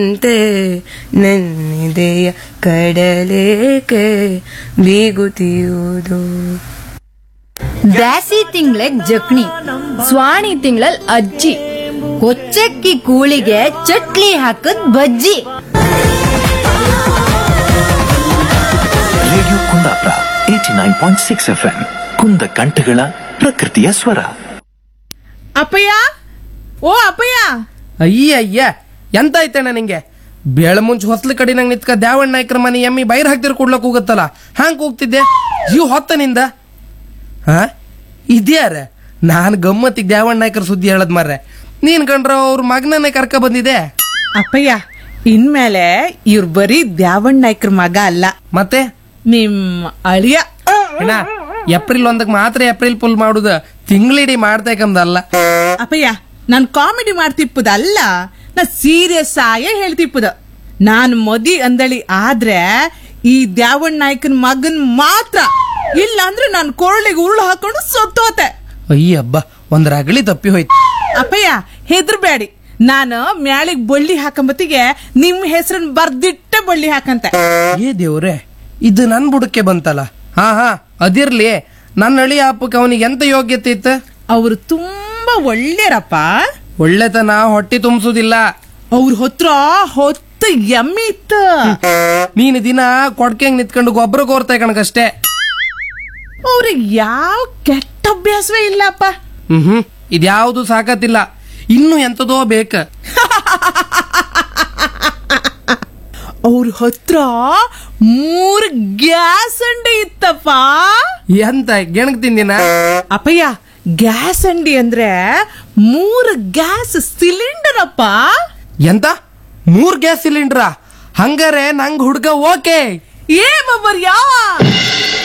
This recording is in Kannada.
ಅಂತೆ ನನ್ನಿದೆಯ ಕಡಲೇಕೆ ಬೀಗುತ್ತಿಯುವುದು ಬ್ಯಾಸಿ ತಿಂಗ್ಳಗ್ ಜಕ್ಣಿ ಸ್ವಾಣಿ ತಿಂಗಳಲ್ ಅಜ್ಜಿ ಕೊಚ್ಚಕ್ಕಿ ಕೂಳಿಗೆ ಚಟ್ಲಿ ಹಾಕದ್ ಬಜ್ಜಿ radio Kundapura eighty nine point six F M ಕುಂದ ಕಂಠಗಳ ಪ್ರಕೃತಿಯ ಸ್ವರ ಅಪ್ಪಯ್ಯ ಓ ಅಪ್ಪಯ್ಯ ಅಯ್ಯ ಅಯ್ಯ ಎಂತ ಐತಣ್ಣ ನಿಂಗೆ ಬೇಳ ಮುಂಚೆ ಹೊಸ್ಲ ಕಡೆ ನಂಗೆ ನಿತ್ಕ ದ್ಯಾವಣ್ಣ ನಾಯ್ಕರ ಮನೆ ಎಮ್ಮಿ ಬೈರ್ ಹಾಕ್ತಿರ್ ಕೊಡ್ಲಕ್ ಹೋಗತ್ತಲ್ಲ ಹ್ಯಾಂಗ್ ಹೋಗ್ತಿದ್ದೆ ಜೀವ ಹೊತ್ತ ನಿಂದ ಹಾ ಇದ್ಯಾರ ನಾನು ಗಮ್ಮತ್ತಿಗೆ ದ್ಯಾವಣ್ಣ ನಾಯ್ಕರ ಸುದ್ದಿ ಹೇಳದ್ ಮಾರ್ರೆ ನೀನ್ ಕಂಡ್ರ ಅವ್ರ ಮಗನನ್ನೇ ಕರ್ಕ ಬಂದಿದೆ ಅಪ್ಪಯ್ಯ ಇನ್ಮೇಲೆ ಇವ್ರು ಬರೀ ದ್ಯಾವಣ್ಣ ನಾಯ್ಕರ ಮಗ ಅಲ್ಲ ಮತ್ತೆ ನಿಮ್ ಅಳಿಯ ಅಣ್ಣ ಏಪ್ರಿಲ್ ಒಂದಕ್ಕೆ ಮಾತ್ರ ಏಪ್ರಿಲ್ ಫುಲ್ ಮಾಡುದ ತಿಂಗಳಿಡೀ ಮಾಡ್ತೇಕಂದಲ್ಲ ಅಪ್ಪಯ್ಯ ನಾನ್ ಕಾಮಿಡಿ ಮಾಡ್ತಿಪ್ಪದಲ್ಲ ನಾ ಸೀರಿಯಸ್ ಆಯೇ ಹೇಳ್ತಿಪ್ಪದ ನಾನ್ ಮದಿ ಅಂದಳಿ ಆದ್ರೆ ಈ ದ್ಯಾವಣ್ಣ ನಾಯ್ಕನ್ ಮಗನ್ ಮಾತ್ರ ಇಲ್ಲ ಅಂದ್ರೆ ನಾನ್ ಕೊರಳಿಗೆ ಉರುಳು ಹಾಕೊಂಡು ಸತ್ತೋತೆ ಅಯ್ಯ ಹಬ್ಬ ಒಂದ್ ರಗಳಿ ತಪ್ಪಿ ಹೋಯ್ತು ಅಪ್ಪಯ್ಯ ಹೆದರ್ಬೇಡಿ ನಾನು ಮ್ಯಾಳಿಗ್ ಬಳ್ಳಿ ಹಾಕಂಬತ್ತಿಗೆ ನಿಮ್ ಹೆಸರನ್ನ ಬರ್ದಿಟ್ಟೆ ಬಳ್ಳಿ ಹಾಕಂತೆ ಏ ದೇವ್ರೆ ಇದು ನನ್ ಬುಡಕ್ಕೆ ಬಂತಲ್ಲ ಹಾ ಹಾ ಅದಿರ್ಲಿ ನನ್ನ ಹಳಿ ಹಬ್ಬಕ್ಕೆ ಅವನಿಗೆ ಎಂತ ಯೋಗ್ಯತೆ ಇತ್ತು ಅವ್ರು ತುಂಬಾ ಒಳ್ಳೆಯರಪ್ಪ ಒಳ್ಳೆತನ ಹೊಟ್ಟಿ ತುಂಬಿಸುದಿಲ್ಲ ಅವ್ರ ಹತ್ರ ಹೊತ್ತು ಎಮ್ಮೆ ಇತ್ತು ನೀನು ದಿನ ಕೊಡ್ಕೆಂಗ್ ನಿತ್ಕೊಂಡು ಗೊಬ್ಬರ ಕೋರ್ತಾ ಕಣಕಷ್ಟೇ ಅವ್ರಿಗೆ ಯಾವ ಕೆಟ್ಟ ಅಭ್ಯಾಸವೇ ಇಲ್ಲಪ್ಪ ಹ್ಮ್ ಹ್ಮ್ ಇದ್ಯಾವುದು ಸಾಕತ್ತಿಲ್ಲ ಇನ್ನು ಎಂತದೋ ಬೇಕ ಅವ್ರ ಹತ್ರ ಮೂರ್ ಗ್ಯಾಸ್ ಅಂಡಿ ಇತ್ತಪ್ಪ ಎಂತ ಗೆಣಕ್ ತಿಂದಿನ ಅಪ್ಪಯ್ಯ ಗ್ಯಾಸ್ ಅಂಡಿ ಅಂದ್ರೆ ಮೂರ್ ಗ್ಯಾಸ್ ಸಿಲಿಂಡರ್ ಅಪ್ಪ ಎಂತ ಮೂರ್ ಗ್ಯಾಸ್ ಸಿಲಿಂಡ್ರ ಹಂಗಾರೆ ನಂಗ್ ಹುಡ್ಗ ಓಕೆ ಏ ಬಬ್ಬರ್ ಯಾವ